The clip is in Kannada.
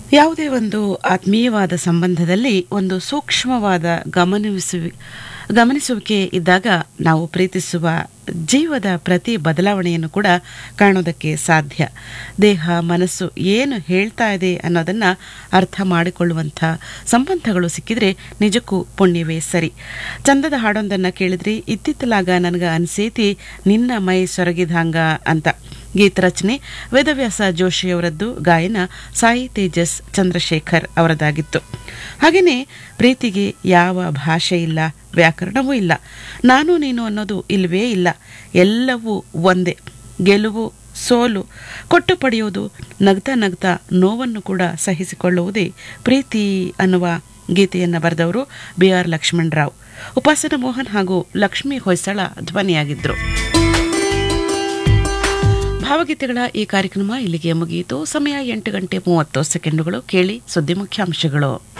ಯಾವುದೇ ಒಂದು ಆತ್ಮೀಯವಾದ ಸಂಬಂಧದಲ್ಲಿ ಒಂದು ಸೂಕ್ಷ್ಮವಾದ ಗಮನಿಸುವ ಗಮನಿಸುವಿಕೆ ಇದ್ದಾಗ ನಾವು ಪ್ರೀತಿಸುವ ಜೀವದ ಪ್ರತಿ ಬದಲಾವಣೆಯನ್ನು ಕೂಡ ಕಾಣೋದಕ್ಕೆ ಸಾಧ್ಯ ದೇಹ ಮನಸ್ಸು ಏನು ಹೇಳ್ತಾ ಇದೆ ಅನ್ನೋದನ್ನು ಅರ್ಥ ಮಾಡಿಕೊಳ್ಳುವಂಥ ಸಂಬಂಧಗಳು ಸಿಕ್ಕಿದ್ರೆ ನಿಜಕ್ಕೂ ಪುಣ್ಯವೇ ಸರಿ ಚಂದದ ಹಾಡೊಂದನ್ನು ಕೇಳಿದ್ರಿ ಇತ್ತಿತ್ತಲಾಗ ನನಗೆ ಅನ್ಸೇತಿ ನಿನ್ನ ಮೈ ಸೊರಗಿದಂಗ ಅಂತ ಗೀತ ರಚನೆ ವೇದವ್ಯಾಸ ಜೋಶಿಯವರದ್ದು ಗಾಯನ ಸಾಯಿ ತೇಜಸ್ ಚಂದ್ರಶೇಖರ್ ಅವರದಾಗಿತ್ತು ಹಾಗೆಯೇ ಪ್ರೀತಿಗೆ ಯಾವ ಭಾಷೆ ಇಲ್ಲ ವ್ಯಾಕರಣವೂ ಇಲ್ಲ ನಾನು ನೀನು ಅನ್ನೋದು ಇಲ್ಲವೇ ಇಲ್ಲ ಎಲ್ಲವೂ ಒಂದೇ ಗೆಲುವು ಸೋಲು ಕೊಟ್ಟು ಪಡೆಯುವುದು ನಗ್ತಾ ನಗ್ತಾ ನೋವನ್ನು ಕೂಡ ಸಹಿಸಿಕೊಳ್ಳುವುದೇ ಪ್ರೀತಿ ಅನ್ನುವ ಗೀತೆಯನ್ನು ಬರೆದವರು ಬಿ ಆರ್ ಲಕ್ಷ್ಮಣರಾವ್ ಉಪಾಸನ ಮೋಹನ್ ಹಾಗೂ ಲಕ್ಷ್ಮೀ ಹೊಯ್ಸಳ ಧ್ವನಿಯಾಗಿದ್ದರು ಭಾವಗೀತೆಗಳ ಈ ಕಾರ್ಯಕ್ರಮ ಇಲ್ಲಿಗೆ ಮುಗಿಯಿತು ಸಮಯ ಎಂಟು ಗಂಟೆ ಮೂವತ್ತು ಸೆಕೆಂಡುಗಳು ಕೇಳಿ ಸುದ್ದಿ ಮುಖ್ಯಾಂಶಗಳು